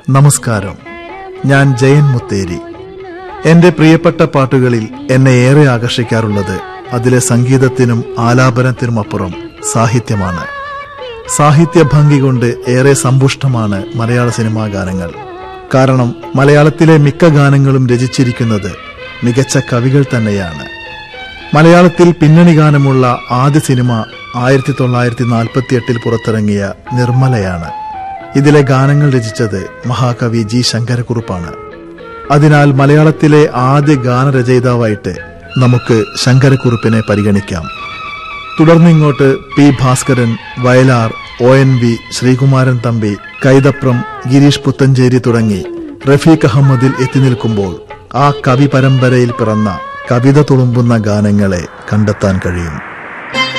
നമസ്കാരം ഞാൻ ജയൻ മുത്തേരി എന്റെ പ്രിയപ്പെട്ട പാട്ടുകളിൽ എന്നെ ഏറെ ആകർഷിക്കാറുള്ളത് അതിലെ സംഗീതത്തിനും ആലാപനത്തിനുമപ്പുറം സാഹിത്യമാണ് സാഹിത്യ ഭംഗി കൊണ്ട് ഏറെ സമ്പുഷ്ടമാണ് മലയാള സിനിമാ ഗാനങ്ങൾ കാരണം മലയാളത്തിലെ മിക്ക ഗാനങ്ങളും രചിച്ചിരിക്കുന്നത് മികച്ച കവികൾ തന്നെയാണ് മലയാളത്തിൽ പിന്നണി ഗാനമുള്ള ആദ്യ സിനിമ ആയിരത്തി തൊള്ളായിരത്തി നാൽപ്പത്തി എട്ടിൽ പുറത്തിറങ്ങിയ നിർമ്മലയാണ് ഇതിലെ ഗാനങ്ങൾ രചിച്ചത് മഹാകവി ജി ശങ്കരക്കുറുപ്പാണ് അതിനാൽ മലയാളത്തിലെ ആദ്യ ഗാനരചയിതാവായിട്ട് നമുക്ക് ശങ്കരക്കുറുപ്പിനെ പരിഗണിക്കാം തുടർന്നിങ്ങോട്ട് P Bhaskaran Vayalar O N V Sreekumaran Thampi Kaithapram Gireesh Puthanchery തുടങ്ങി റഫീഖ് അഹമ്മദിൽ എത്തി നിൽക്കുമ്പോൾ ആ കവി പരമ്പരയിൽ പിറന്ന കവിത തുളുമ്പുന്ന ഗാനങ്ങളെ കണ്ടെത്താൻ കഴിയും